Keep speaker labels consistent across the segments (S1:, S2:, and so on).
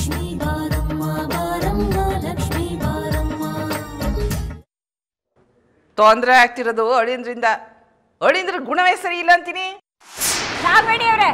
S1: ಲಕ್ಷ್ಮೀ ಬಾರಮ್ಮ ಬಾರಮ್ಮ ಲಕ್ಷ್ಮೀ ಬಾರಮ್ಮ
S2: ತೊಂದರೆ ಆಗ್ತಿರೋದು ಅಳಿಂದ್ರಿಂದ ಅಳಿಂದ್ರ ಗುಣವೇ ಸರಿ ಇಲ್ಲ ಅಂತೀನಿ
S3: ನಾಗವೇಣಿ ಅವರೇ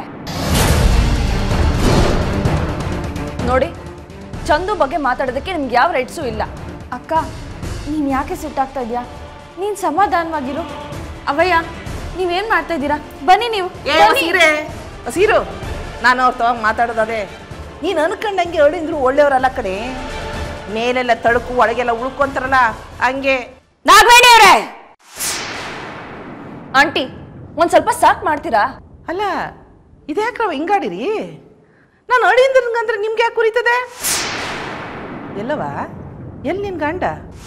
S3: ನೋಡಿ ಚಂದು ಬಗ್ಗೆ ಮಾತಾಡೋದಕ್ಕೆ ನಿಮ್ಗೆ ಯಾವ ರೈಟ್ಸು ಇಲ್ಲ ಅಕ್ಕ ನೀನ್ ಯಾಕೆ ಸಿಟ್ಟಾಗ್ತಾ ಇದೀಯಾ ನೀನ್ ಸಮಾಧಾನವಾಗಿರು ಅವಯ್ಯ ನೀವೇನ್ ಮಾಡ್ತಾ ಇದ್ದೀರಾ ಬನ್ನಿ ನೀವು
S2: ಏ ಸೀರೆ ಸೀರು ನಾನು ಅವ್ರ ತವಾಗ ಮಾತಾಡೋದು ಅದೇ ನೀನು ಅನ್ಕೊಂಡಂಗೆ ಅಳಿಂದ್ರು ಒಳ್ಳೆಯವರಲ್ಲ ಕಡೆ ಮೇಲೆಲ್ಲ ತಳುಕು ಒಳಗೆಲ್ಲ ಉಳ್ಕೊಂತಾರಲ್ಲ ಹಂಗೆ
S3: ನಾಗವೇಣಿ ಅವರೇ ಆಂಟಿ ಒಂದ್ ಸ್ವಲ್ಪ ಸಾಕ್ ಮಾಡ್ತೀರಾ
S2: ಅಲ್ಲ ಇದ್ಯಾಕ್ರವ ಹಿಂಗಾಡಿರಿ ನಾನು ಅಳಿಂದ್ರಂಗಂದ್ರೆ ನಿಮ್ಗೆ ಯಾಕೆ ಕುರಿತದೆ ಎಲ್ಲವಾ ಎಲ್ಲಿ ನಿನ್ ಗಂಡ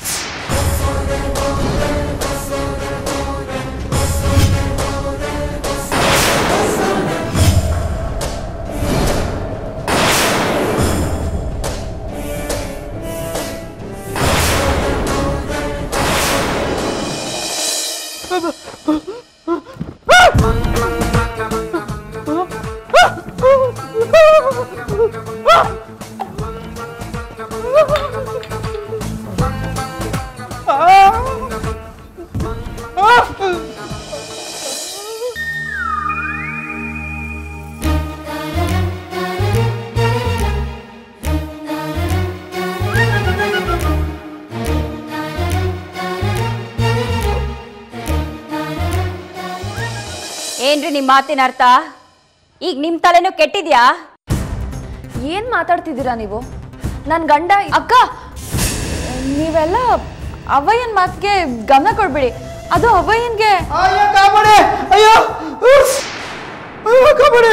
S4: ಏನ್ರಿ ನಿಮ್ ಮಾತಿನ ಅರ್ಥ ಈಗ ನಿಮ್ ತಲೆನೂ ಕೆಟ್ಟಿದ್ಯಾ
S3: ಏನ್ ಮಾತಾಡ್ತಿದ್ದೀರಾ ನೀವು ನನ್ ಗಂಡ ಅಕ್ಕ ನೀವೆಲ್ಲ ಅವಯ್ಯನ್ ಮಾತಿಗೆ ಗಮನ ಕೊಡ್ಬೇಡಿ ಅದು ಅವಯ್ಯನ್ಗೆ
S5: ಅಯ್ಯೋ ಕಾಪಾಡಿ ಅಯ್ಯೋ ಅಯ್ಯೋ ಕಾಪಾಡಿ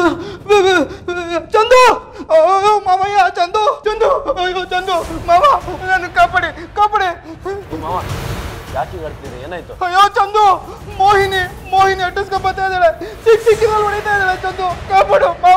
S5: ಚಂದು ಅಯ್ಯೋ ಮಾಮಯ್ಯ ಚಂದು ಚಂದು ಅಯ್ಯೋ ಚಂದು ಮಾಮ ನನ್ನ ಕಾಪಾಡಿ ಕಾಪಾಡಿ
S6: ಮಾವ ಯಾಕೆ ಆಡ್ತೀರಿ ಏನಾಯ್ತು
S5: ಅಯ್ಯೋ ಚಂದು ಮೋಹಿನಿ ಮೋಹಿನಿ ಅಟ್ಟಿಸ್ಕೊಂಡ್ ಬರ್ತಾ ಇದ್ದಾಳೆ ಸಿಕ್ ಸಿಕ್ಕಿನಲ್ಲಿ ಹೊಡಿತಾ ಇದ್ದಾಳೆ ಚಂದು ಕಾಪಾಡು ಮಾವ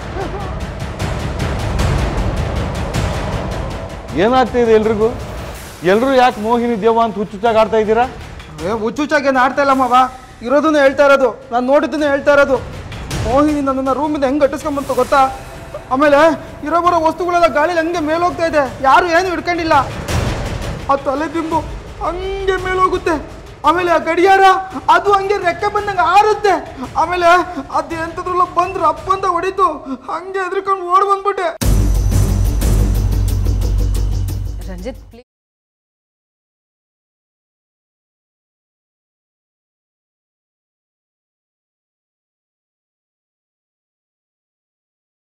S7: ಏನಾಗ್ತಿದೆ ಎಲ್ರಿಗೂ ಎಲ್ರು ಯಾಕೆ ಮೋಹಿನಿ ದೇವ ಅಂತ ಹುಚ್ಚುಚ್ಚಾಗಿ ಆಡ್ತಾ ಇದ್ದೀರಾ
S5: ಏ ಹುಚ್ಚುಚ್ಚಾಗಿ ಏನು ಆಡ್ತಾ ಇಲ್ಲ ಮಾವ ಇರೋದನ್ನ ಹೇಳ್ತಾ ಇರೋದು ನಾನು ನೋಡಿದ್ದನ್ನ ಹೇಳ್ತಾ ಇರೋದು ಮೋಹಿನಿ ನನ್ನನ್ನು ರೂಮಿಂದ ಹೆಂಗೆ ಅಟ್ಟಿಸ್ಕೊಂಬಂತು ಗೊತ್ತಾ ಆಮೇಲೆ ಇರೋ ಬರೋ ವಸ್ತುಗಳೆಲ್ಲ ಗಾಳಿಲಿ ಹಂಗೆ ಮೇಲೋಗ್ತಾ ಇದೆ ಯಾರು ಏನು ಹಿಡ್ಕೊಂಡಿಲ್ಲ ಆ ತಲೆ ದಿಂಬು ಹಂಗೆ ಮೇಲೋಗುತ್ತೆ ಆಮೇಲೆ ಆ ಗಡಿಯಾರ ಅದು ಹಂಗೆ ರೆಕ್ಕೆ ಬಂದಂಗೆ ಆರುತ್ತೆ ಆಮೇಲೆ ಅದು ಎಂಥದ್ರಲ್ಲ ಬಂದ್ರೆ ಅಪ್ಪ ಅಂತ ಹೊಡಿತು ಹಂಗೆ ಎದ್ರಿಕೊಂಡು ಓಡ್ ಬಂದ್ಬಿಟ್ಟೆ
S3: ರಂಜಿತ್ ಪ್ಲೀಸ್